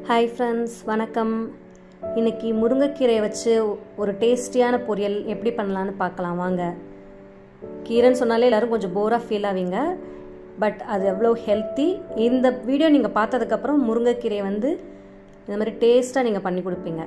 hi friends வணக்கம் இன்னைக்கு முருங்கைக்கீரையை வச்சு ஒரு டேஸ்டியான பொரியல் எப்படி பண்ணலான்னு பார்க்கலாம் வாங்க கீரைன்னு சொன்னாலே எல்லோரும் கொஞ்சம் போராக ஃபீல் ஆவீங்க பட் அது எவ்வளோ ஹெல்த்தி இந்த வீடியோ நீங்கள் பார்த்ததுக்கப்புறம் முருங்கைக்கீரையை வந்து இந்த மாதிரி டேஸ்ட்டாக நீங்கள் பண்ணி கொடுப்பீங்க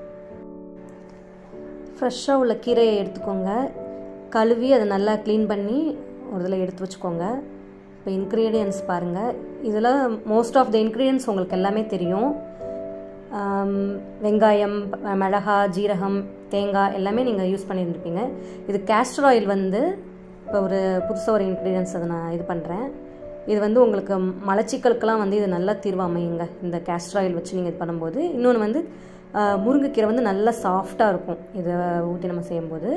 ஃப்ரெஷ்ஷாக உள்ள கீரையை எடுத்துக்கோங்க கழுவி அதை நல்லா க்ளீன் பண்ணி ஒரு இதில் எடுத்து வச்சுக்கோங்க இப்போ இன்க்ரீடியன்ஸ் பாருங்கள் இதில் மோஸ்ட் ஆஃப் த இன்க்ரீடியன்ஸ் உங்களுக்கு எல்லாமே தெரியும் வெங்காயம் மிளகா ஜீரகம் தேங்காய் எல்லாமே நீங்கள் யூஸ் பண்ணியிருந்துருப்பீங்க இது கேஸ்டர் ஆயில் வந்து இப்போ ஒரு புதுசாக ஒரு இன்க்ரீடியன்ஸ் அதை நான் இது பண்ணுறேன் இது வந்து உங்களுக்கு மலச்சிக்கலுக்கெல்லாம் வந்து இது நல்லா தீர்வு அமையுங்க இந்த கேஸ்டர் ஆயில் வச்சு நீங்கள் இது பண்ணும்போது இன்னொன்று வந்து முருங்கைக்கீரை வந்து நல்லா சாஃப்டாக இருக்கும் இதை ஊற்றி நம்ம செய்யும்போது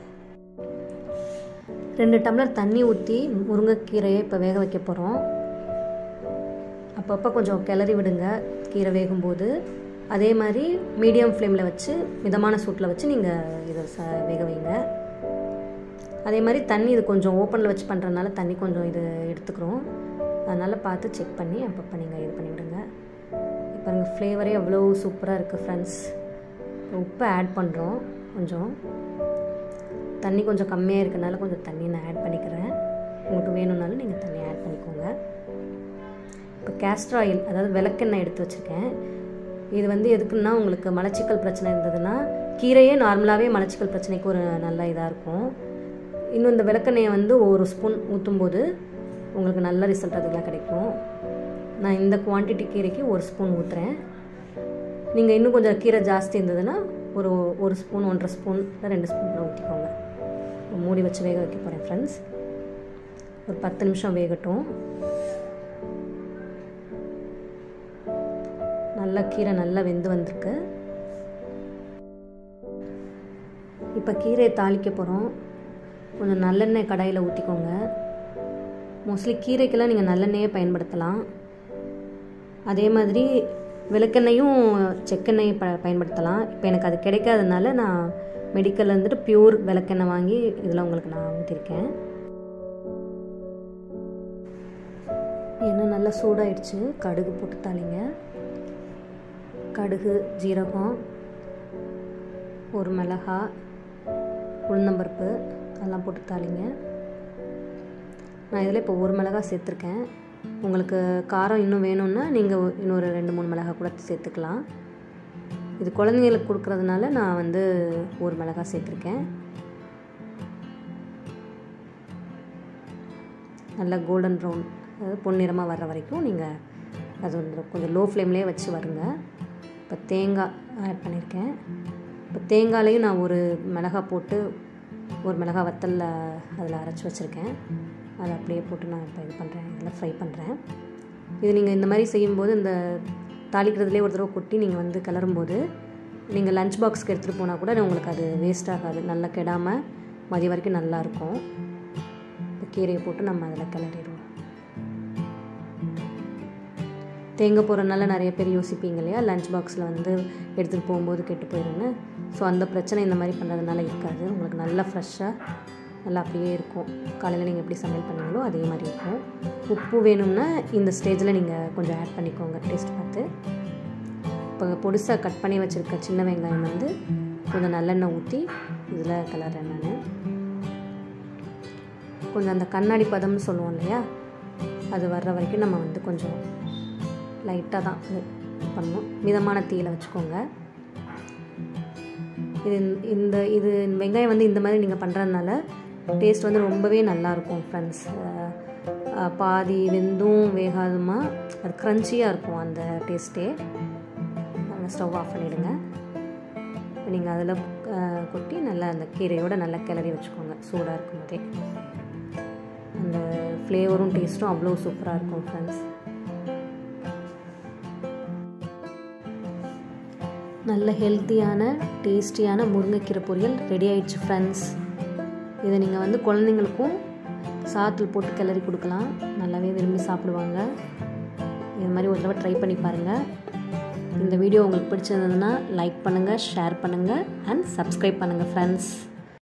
ரெண்டு டம்ளர் தண்ணி ஊற்றி முருங்கைக்கீரையை இப்போ வேக வைக்க போகிறோம் அப்பப்போ கொஞ்சம் கிளறி விடுங்க கீரை வேகும்போது அதே மாதிரி மீடியம் ஃப்ளேமில் வச்சு மிதமான சூட்டில் வச்சு நீங்கள் இதை ச வேக வைங்க அதே மாதிரி தண்ணி இது கொஞ்சம் ஓப்பனில் வச்சு பண்ணுறதுனால தண்ணி கொஞ்சம் இது எடுத்துக்கிறோம் அதனால் பார்த்து செக் பண்ணி அப்பப்போ நீங்கள் இது பண்ணி விடுங்க இப்போ எங்கள் ஃப்ளேவரே அவ்வளோ சூப்பராக இருக்குது ஃப்ரெண்ட்ஸ் உப்பு ஆட் பண்ணுறோம் கொஞ்சம் தண்ணி கொஞ்சம் கம்மியாக இருக்கனால கொஞ்சம் தண்ணி நான் ஆட் பண்ணிக்கிறேன் உங்களுக்கு வேணும்னாலும் நீங்கள் தண்ணி ஆட் பண்ணிக்கோங்க இப்போ கேஸ்டர் ஆயில் அதாவது விளக்கெண்ணெய் எடுத்து வச்சுருக்கேன் இது வந்து எதுக்குன்னா உங்களுக்கு மலச்சிக்கல் பிரச்சனை இருந்ததுன்னா கீரையே நார்மலாகவே மலச்சிக்கல் பிரச்சனைக்கு ஒரு நல்ல இதாக இருக்கும் இன்னும் இந்த விளக்கெண்ணெயை வந்து ஒரு ஸ்பூன் ஊற்றும்போது உங்களுக்கு நல்ல ரிசல்ட் அதுக்கெலாம் கிடைக்கும் நான் இந்த குவான்டிட்டி கீரைக்கு ஒரு ஸ்பூன் ஊற்றுறேன் நீங்கள் இன்னும் கொஞ்சம் கீரை ஜாஸ்தி இருந்ததுன்னா ஒரு ஒரு ஸ்பூன் ஒன்றரை ஸ்பூன் ரெண்டு ஸ்பூன் ஊற்றிக்கோங்க மூடி வச்சு வேக வைக்க போகிறேன் ஃப்ரெண்ட்ஸ் ஒரு பத்து நிமிஷம் வேகட்டும் நல்லா கீரை நல்லா வெந்து வந்திருக்கு இப்போ கீரையை தாளிக்க போகிறோம் கொஞ்சம் நல்லெண்ணெய் கடாயில் ஊற்றிக்கோங்க மோஸ்ட்லி கீரைக்கெல்லாம் நீங்கள் நல்லெண்ணெயே பயன்படுத்தலாம் அதே மாதிரி விளக்கெண்ணையும் செக்கெண்ணெய் ப பயன்படுத்தலாம் இப்போ எனக்கு அது கிடைக்காதனால நான் மெடிக்கலில் இருந்துட்டு பியூர் விளக்கெண்ணெய் வாங்கி இதில் உங்களுக்கு நான் ஊற்றிருக்கேன் எண்ணெய் நல்லா சூடாயிடுச்சு கடுகு போட்டு தாளிங்க கடுகு ஜீரகம் ஒரு மிளகா உளுந்தம்பருப்பு அதெல்லாம் போட்டு தாளிங்க நான் இதில் இப்போ ஒரு மிளகா சேர்த்துருக்கேன் உங்களுக்கு காரம் இன்னும் வேணும்னா நீங்கள் இன்னொரு ரெண்டு மூணு மிளகா கூட சேர்த்துக்கலாம் இது குழந்தைங்களுக்கு கொடுக்குறதுனால நான் வந்து ஒரு மிளகா சேர்த்துருக்கேன் நல்லா கோல்டன் ப்ரௌன் அதாவது பொன்னிறமாக வர்ற வரைக்கும் நீங்கள் அது வந்து கொஞ்சம் லோ ஃப்ளேம்லேயே வச்சு வருங்க இப்போ தேங்காய் ஆட் பண்ணியிருக்கேன் இப்போ தேங்காயிலையும் நான் ஒரு மிளகா போட்டு ஒரு மிளகா வத்தலில் அதில் அரைச்சி வச்சுருக்கேன் அதை அப்படியே போட்டு நான் இப்போ இது பண்ணுறேன் இதில் ஃப்ரை பண்ணுறேன் இது நீங்கள் இந்த மாதிரி செய்யும்போது இந்த தாளிக்கிறதுலே ஒரு தடவை கொட்டி நீங்கள் வந்து கிளறும்போது நீங்கள் லஞ்ச் பாக்ஸ்க்கு எடுத்துகிட்டு போனால் கூட உங்களுக்கு அது வேஸ்ட் ஆகாது நல்லா கெடாமல் மதியம் வரைக்கும் நல்லாயிருக்கும் இப்போ கீரையை போட்டு நம்ம அதில் கிளறிடுவோம் தேங்காய் போகிறனால நிறைய பேர் யோசிப்பீங்க இல்லையா லஞ்ச் பாக்ஸில் வந்து எடுத்துகிட்டு போகும்போது கெட்டு போயிடுன்னு ஸோ அந்த பிரச்சனை இந்த மாதிரி பண்ணுறதுனால இருக்காது உங்களுக்கு நல்லா ஃப்ரெஷ்ஷாக நல்லா அப்படியே இருக்கும் காலையில் நீங்கள் எப்படி சமையல் பண்ணீங்களோ அதே மாதிரி இருக்கும் உப்பு வேணும்னா இந்த ஸ்டேஜில் நீங்கள் கொஞ்சம் ஆட் பண்ணிக்கோங்க டேஸ்ட் பார்த்து இப்போ பொடிசாக கட் பண்ணி வச்சுருக்க சின்ன வெங்காயம் வந்து கொஞ்சம் நல்லெண்ணெய் ஊற்றி இதில் கலர்றேன் நான் கொஞ்சம் அந்த கண்ணாடி பதம்னு சொல்லுவோம் இல்லையா அது வர்ற வரைக்கும் நம்ம வந்து கொஞ்சம் லைட்டாக தான் இது பண்ணணும் மிதமான தீயில் வச்சுக்கோங்க இது இந்த இது வெங்காயம் வந்து இந்த மாதிரி நீங்கள் பண்ணுறதுனால டேஸ்ட் வந்து ரொம்பவே நல்லாயிருக்கும் ஃப்ரெண்ட்ஸ் பாதி வெந்தும் வேகாதுமா அது க்ரன்ச்சியாக இருக்கும் அந்த டேஸ்ட்டே நல்லா ஸ்டவ் ஆஃப் பண்ணிவிடுங்க இப்போ நீங்கள் அதில் கொட்டி நல்லா அந்த கீரையோடு நல்லா கிளறி வச்சுக்கோங்க சூடாக இருக்கும் போதே அந்த ஃப்ளேவரும் டேஸ்ட்டும் அவ்வளோ சூப்பராக இருக்கும் ஃப்ரெண்ட்ஸ் நல்ல ஹெல்த்தியான டேஸ்டியான முருங்கைக்கீரை பொரியல் ரெடி ஆயிடுச்சு ஃப்ரெண்ட்ஸ் இதை நீங்கள் வந்து குழந்தைங்களுக்கும் சாத்தில் போட்டு கிளறி கொடுக்கலாம் நல்லாவே விரும்பி சாப்பிடுவாங்க இது மாதிரி ஒரு தடவை ட்ரை பண்ணி பாருங்கள் இந்த வீடியோ உங்களுக்கு பிடிச்சிருந்ததுன்னா லைக் பண்ணுங்கள் ஷேர் பண்ணுங்கள் அண்ட் சப்ஸ்கிரைப் பண்ணுங்கள் ஃப்ரெண்ட்ஸ்